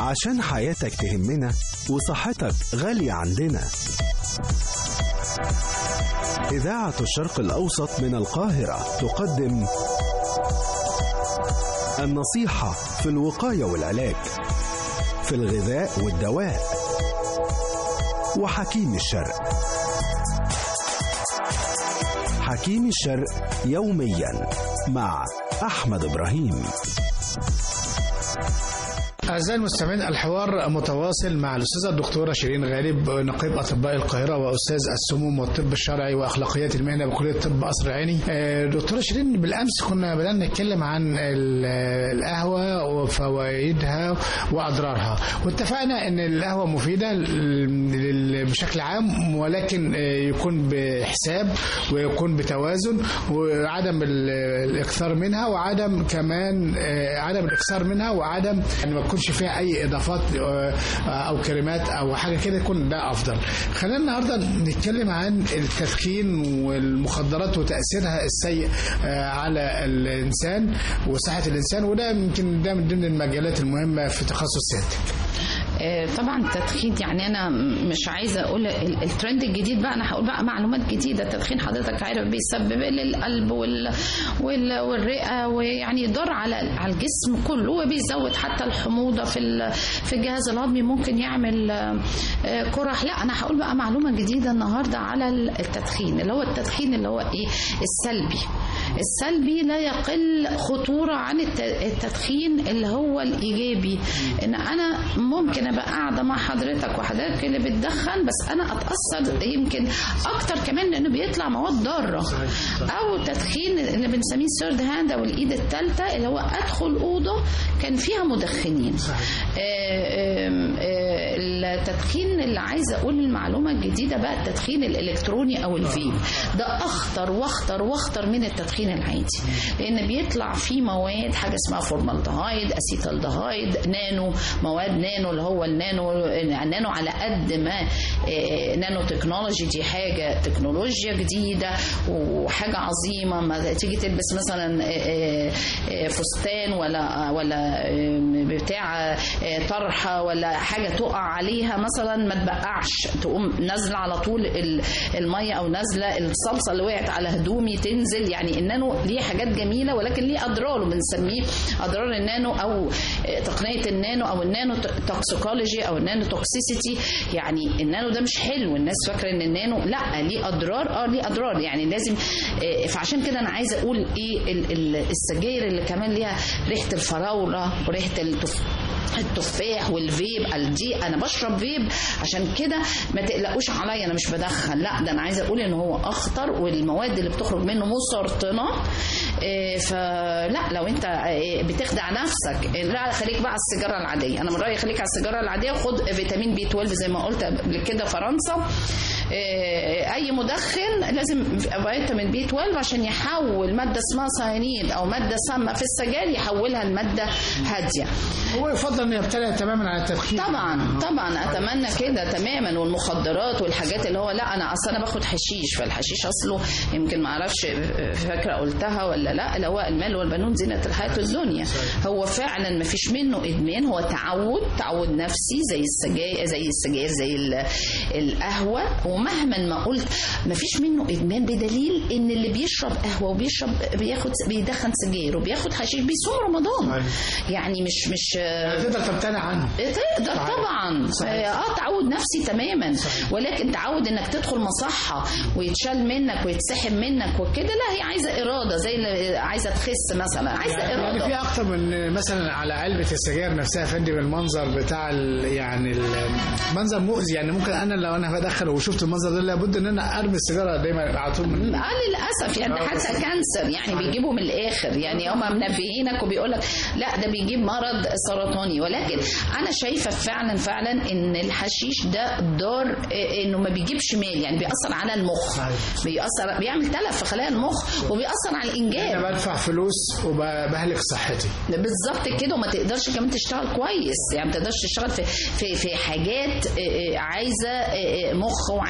عشان حياتك تهمنا وصحتك غالية عندنا إذاعة الشرق الأوسط من القاهرة تقدم النصيحة في الوقاية والعلاج في الغذاء والدواء وحكيم الشرق حكيم الشرق يوميا مع أحمد إبراهيم أعزائي المستمعين الحوار متواصل مع الأستاذة الدكتورة شيرين غالب نقيب أطباء القاهرة وأستاذ السموم والطب الشرعي وأخلاقيات المهنة بكلية الطب قصر العيني. آه، دكتورة شيرين بالأمس كنا بدأنا نتكلم عن ال- القهوة وفوائدها وأضرارها واتفقنا أن القهوة مفيدة لل- لل- بشكل عام ولكن آه، يكون بحساب ويكون بتوازن وعدم ال- الإكثار منها وعدم كمان آه، عدم الإكثار منها وعدم يعني ما تكونش فيها أي إضافات آه، أو كريمات أو حاجة كده يكون ده أفضل. خلينا النهاردة نتكلم عن التدخين والمخدرات وتأثيرها السيء آه، على الإنسان وصحة الإنسان وده يمكن ده من ضمن المجالات المهمة في تخصص سيادتك. آه، طبعا التدخين يعني انا م- مش عايزه اقول ال- الترند الجديد بقى انا هقول بقى معلومات جديده التدخين حضرتك عارف بيسبب للقلب وال وال والرئه ويعني يضر على على الجسم كله وبيزود حتى الحموضه في ال- في الجهاز الهضمي ممكن يعمل آه، آه، قرح لا انا هقول بقى معلومه جديده النهارده على التدخين اللي هو التدخين اللي هو ايه السلبي السلبي لا يقل خطورة عن الت- التدخين اللي هو الإيجابي إن أنا ممكن أبقى قاعدة مع حضرتك وحضرتك اللي بتدخن بس أنا أتأثر يمكن أكتر كمان لأنه بيطلع مواد ضارة أو تدخين اللي بنسميه سيرد هاند أو الإيد الثالثة اللي هو أدخل أوضة كان فيها مدخنين آه، آم، آه، التدخين اللي عايزة أقول المعلومة الجديدة بقى التدخين الإلكتروني أو الفيب ده أخطر وأخطر وأخطر من التدخين العادي لأن بيطلع فيه مواد حاجة اسمها فورمالدهايد أسيتالدهايد نانو مواد نانو اللي هو النانو النانو على قد ما آه، نانو تكنولوجي دي حاجة تكنولوجيا جديدة وحاجة عظيمة ما تيجي تلبس مثلا آه، آه، فستان ولا ولا آه، بتاع آه، طرحة ولا حاجة تقع عليها مثلا ما تبقعش تقوم نازلة على طول ال- المية أو نازلة الصلصة اللي وقعت على هدومي تنزل يعني النانو ليه حاجات جميلة ولكن ليه أضرار وبنسميه أضرار النانو أو آه، تقنية النانو أو النانو توكسيكولوجي أو النانو توكسيسيتي يعني النانو ده مش حلو الناس فاكرة إن النانو لا ليه أضرار اه ليه أضرار يعني لازم آه، فعشان كده أنا عايزة أقول إيه ال- ال- السجاير اللي كمان ليها ريحة الفراولة وريحة التف... التفاح والفيب قال دي انا بشرب فيب عشان كده ما تقلقوش عليا انا مش بدخن لا ده انا عايزه اقول ان هو اخطر والمواد اللي بتخرج منه مسرطنه إيه، فلا لو انت إيه، بتخدع نفسك إيه، لا خليك بقى على السيجاره العاديه انا من رايي خليك على السيجاره العاديه وخد فيتامين بي 12 زي ما قلت قبل كده فرنسا إيه، اي مدخن لازم فيتامين بي 12 عشان يحول ماده اسمها ساينيد او ماده سامه في السجاير يحولها لماده هاديه هو يفضل أن يبتعد تماما عن التدخين. طبعا طبعا اتمنى كده تماما والمخدرات والحاجات اللي هو لا انا اصل انا باخد حشيش فالحشيش اصله يمكن ما اعرفش فاكره قلتها ولا لا اللي هو المال والبنون زينه الحياه الدنيا هو فعلا ما فيش منه ادمان هو تعود تعود نفسي زي السجاير زي السجاير زي ال- القهوه ومهما ما قلت ما فيش منه ادمان بدليل ان اللي بيشرب قهوه وبيشرب بياخد بيدخن سجاير وبياخد حشيش بيصوم رمضان يعني مش مش تقدر تمتنع عنه. تقدر طبعا اه تعود نفسي تماما ولكن تعود انك تدخل مصحه ويتشال منك ويتسحب منك وكده لا هي عايزه اراده زي اللي عايزه تخس مثلا عايزه يعني في اراده اكتر من مثلا على علبه السجاير نفسها يا فندم المنظر بتاع ال- يعني المنظر مؤذي يعني ممكن انا لو انا بدخل وشفت المنظر ده لابد ان انا ارمي السيجاره دايما على طول من اه للاسف يعني ده آه، حتى بس- كانسر يعني بيجيبوا من الاخر يعني هم منبهينك وبيقول لك لا ده بيجيب مرض سرطاني ولكن انا شايفه فعلا فعلا ان الحشيش ده ضار آه، انه ما بيجيبش مال يعني بيأثر على المخ صحيح. بيأثر بيعمل تلف في خلايا المخ وبيأثر على الانجاب انا بدفع فلوس وبهلك صحتي بالظبط كده وما تقدرش كمان تشتغل كويس يعني ما تقدرش تشتغل في في في حاجات آه، آه، عايزه آه، آه، مخ وعايزه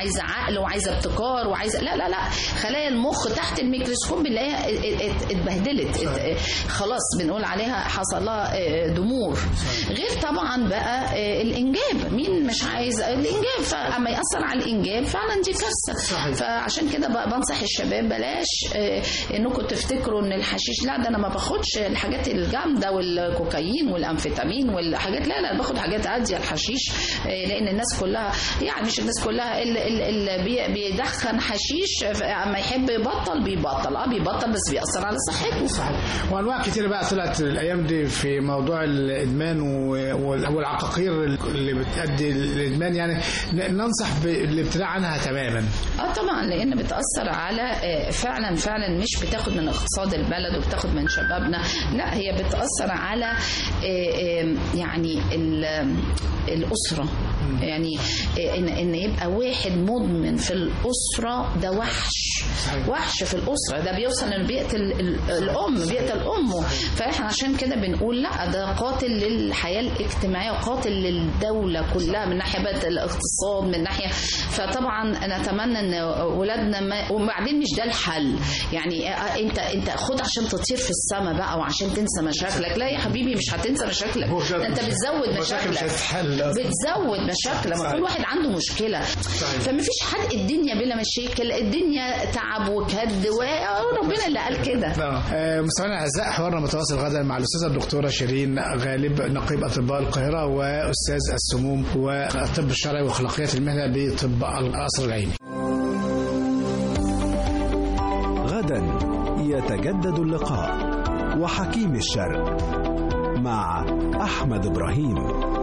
وعايزه عقل وعايزه ابتكار وعايزه لا لا لا خلايا المخ تحت الميكروسكوب بنلاقيها ات- ات- اتبهدلت ات- خلاص بنقول عليها حصل لها اه، دمور غير طبعا بقى اه، الانجاب مين مش عايز الانجاب فاما ياثر على الانجاب فعلا دي كارثه فعشان كده بقى بنصح الشباب بلاش اه، انكم تفتكروا ان الحشيش لا ده انا ما باخدش الحاجات الجامده والكوكايين والامفيتامين والحاجات لا لا باخد حاجات هاديه الحشيش اه، لان الناس كلها يعني مش الناس كلها اللي, اللي بي- بيدخن حشيش اما يحب يبطل بيبطل اه بيبطل بس بيأثر على صحته صحيح وانواع كتير بقى طلعت الايام دي في موضوع الادمان و- وال- والعقاقير اللي بتؤدي للادمان يعني ن- ننصح بالابتعاد عنها تماما اه طبعا لان بتاثر على آه، فعلا فعلا مش بتاخد من اقتصاد البلد وبتاخد من شبابنا لا هي بتاثر على آه، آه، يعني ال- الاسره يعني آه، ان ان يبقى واحد مدمن في الاسره ده وحش صحيح. وحش في الاسره ده بيوصل انه بيقتل ال- الام بيقتل امه فاحنا عشان كده بنقول لا ده قاتل للحياه الاجتماعيه وقاتل للدوله كلها من ناحيه بقى الاقتصاد من ناحيه فطبعا نتمنى ان ولادنا ما وبعدين مش ده الحل يعني آه، انت انت خد عشان تطير في السماء بقى وعشان تنسى مشاكلك لا يا حبيبي مش هتنسى مشاكلك هو ده ده انت بتزود المشاكل مش مشاكلك هتتحل أصلاً. بتزود مشاكل لما صحيح. كل واحد عنده مشكله فمفيش حد الدنيا بلا مشاكل الدنيا تعب وكد وربنا اللي قال كده آه، مستمعينا الاعزاء حوارنا متواصل غدا مع الاستاذه الدكتوره شيرين غالب نقيب اطباء القاهره واستاذ السموم والطب الشرعي واخلاقيات المهنه بطب القصر العيني غدا يتجدد اللقاء وحكيم الشرق مع أحمد إبراهيم